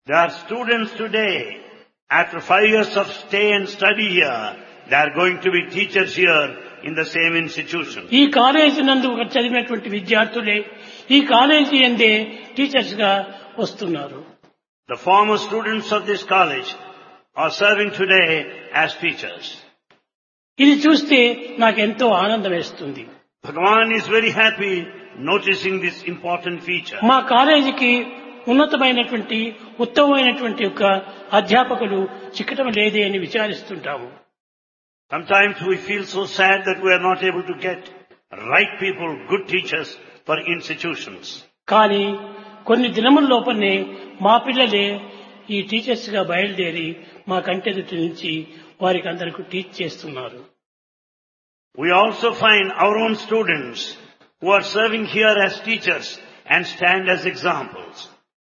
There are students today, after five years of stay and study here, they are going to be teachers here in the same institution. ఈ college నందు చదివినటువంటి విద్యార్థులే ఈ college అందే teachers గా వస్తున్నారు The former students of this college are serving today as teachers. ఇది చూస్తే నాకు ఎంతో ఆనందం వేస్తుంది Bhagavan is very happy noticing this important feature. మా కాలేజీకి ఉన్నతమైనటువంటి ఉత్తమమైనటువంటి యొక్క అధ్యాపకులు చిక్కటం లేదే అని విచారిస్తుంటాము Sometimes we feel so sad that we are not able to get right people, good teachers for institutions. కానీ కొన్ని దినముల లోపలనే మా పిల్లలే ఈ టీచర్స్ గా బయలుదేరి మా కంటెదుటి నుంచి వారికి అందరికి టీచ్ చేస్తున్నారు We also find our own students who are serving here as teachers and stand as examples.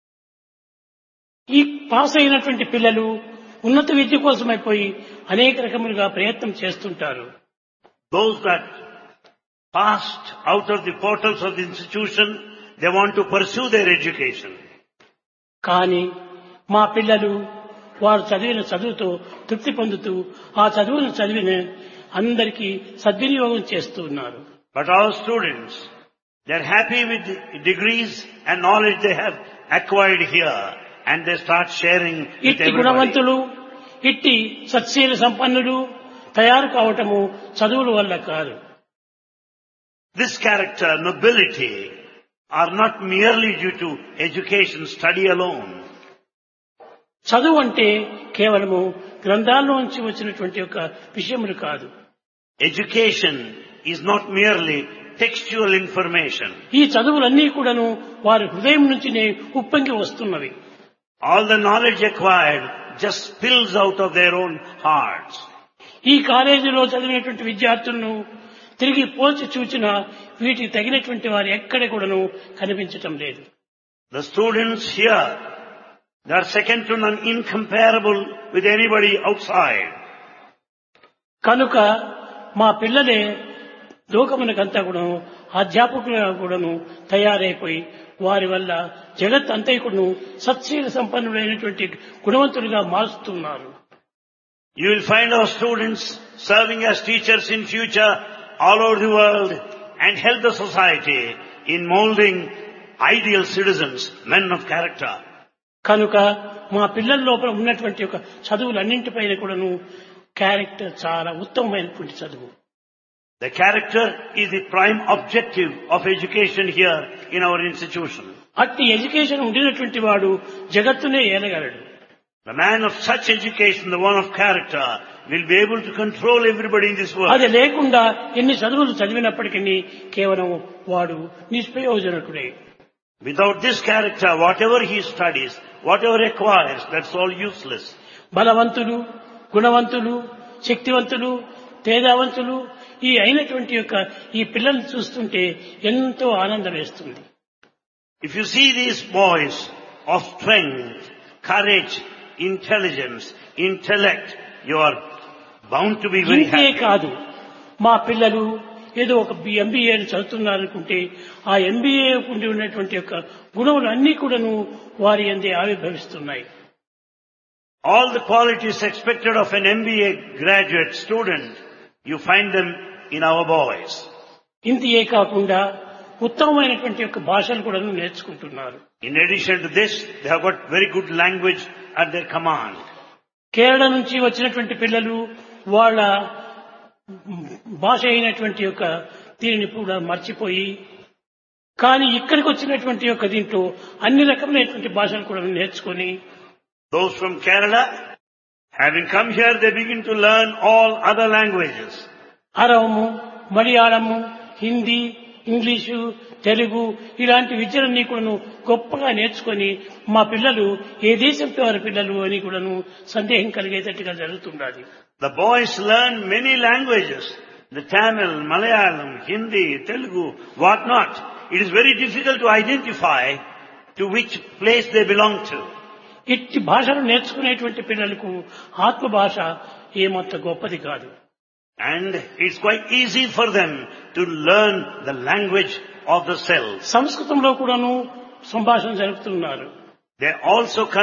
ఈ పాస్ అయినటువంటి పిల్లలు ఉన్నత విద్య కోసమైపోయి అనేక రకములుగా ప్రయత్నం చేస్తుంటారు Those that passed out of the portals of the institution, they want to pursue their education. కానీ మా పిల్లలు వారు చదివిన చదువుతో తృప్తి పొందుతూ ఆ చదువును చదివిన అందరికీ సద్వినియోగం చేస్తూ ఉన్నారు But our students, they're happy with the degrees and knowledge they have acquired here and they start sharing with ఇట్టి everybody. గుణవంతులు ఇట్టి సత్శీల సంపన్నులు తయారు కావటము చదువుల వల్ల కాదు This character, nobility, are not merely due to education, study alone. చదువు అంటే కేవలము గ్రంథాల్లోంచి వచ్చినటువంటి ఒక విషయములు కాదు Education is not merely textual information. ఈ చదువులన్నీ కూడాను వారి హృదయం నుంచినే ఉప్పొంగి వస్తున్నవి All the knowledge acquired just spills out of their own hearts. ఈ కాలేజీలో చదివినటువంటి విద్యార్థులను తిరిగి పోల్చి చూచిన వీటికి తగినటువంటి వారు ఎక్కడ కూడాను కనిపించటం లేదు The students here, they are second to none, incomparable with anybody outside. కనుక మా పిల్లలే లోకమునకంతా కూడాను అధ్యాపకులుగా కూడాను తయారైపోయి వారి వల్ల జగత్ అంతైకుడును సత్శీల సంపన్నులైనటువంటి గుణవంతులుగా మారుస్తున్నారు You will find our students serving as teachers in future all over the world and help the society in molding ideal citizens, men of character. కనుక మా పిల్లల లోపల ఉన్నటువంటి ఒక చదువులన్నింటిపైన కూడాను క్యారెక్టర్ చాలా ఉత్తమమైనటువంటి చదువు The character is the prime objective of education here in our institution. అట్టి ఎడ్యుకేషన్ ఉండినటువంటి వాడు జగత్తునే ఏలగలడు The man of such education, the one of character, will be able to control everybody in this world. అది లేకుండా ఎన్ని చదువులు చదివినప్పటికీ కేవలం వాడు నిష్ప్రయోజనకుడే Without this character, whatever he studies, whatever acquires, that's all useless. బలవంతులు గుణవంతులు శక్తివంతులు తేజావంతులు ఈ అయినటువంటి యొక్క ఈ పిల్లల్ని చూస్తుంటే ఎంతో ఆనందం వేస్తుంది If you see these boys of strength, courage, intelligence, intellect, you are bound to be very ఇంతే happy. కాదు మా పిల్లలు ఏదో ఒక ఎంబీఏ చదువుతున్నారనుకుంటే ఆ ఎంబీఏ ఉండి ఉన్నటువంటి యొక్క గుణములు అన్ని కూడాను వారి అందే ఆవిర్భవిస్తున్నాయి All the qualities expected of an MBA graduate student, you find them in our boys. ఇంతియే కాకుండా ఉత్తమమైనటువంటి యొక్క భాషలు కూడా నేర్చుకుంటున్నారు In addition to this, they have got very good language at their command. Kerala నుంచి వచ్చినటువంటి పిల్లలు వాళ్ళ భాష అయినటువంటి యొక్క దీనిని కూడా మర్చిపోయి కానీ ఇక్కడికి వచ్చినటువంటి యొక్క దీంట్లో అన్ని రకమైనటువంటి భాషలు కూడా నేర్చుకొని Those from Kerala, having come here, they begin to learn all other languages. అరవము మలయాళము హిందీ ఇంగ్లీషు తెలుగు ఇలాంటి విద్యలన్నీ కూడాను గొప్పగా నేర్చుకొని మా పిల్లలు ఏ దేశంతో వారి పిల్లలు అని కూడాను సందేహం కలిగేటట్టుగా జరుగుతుండాలి The boys learn many languages. The Tamil, Malayalam, Hindi, Telugu, what not. It is very difficult to identify to which place they belong to. ఇట్టి భాషలు నేర్చుకునేటువంటి పిల్లలకు ఆత్మ భాష ఏమంత గొప్పది కాదు And it's quite easy for them to learn the language of the self. సంస్కృతంలో కూడాను సంభాషణ జరుపుతున్నారు They also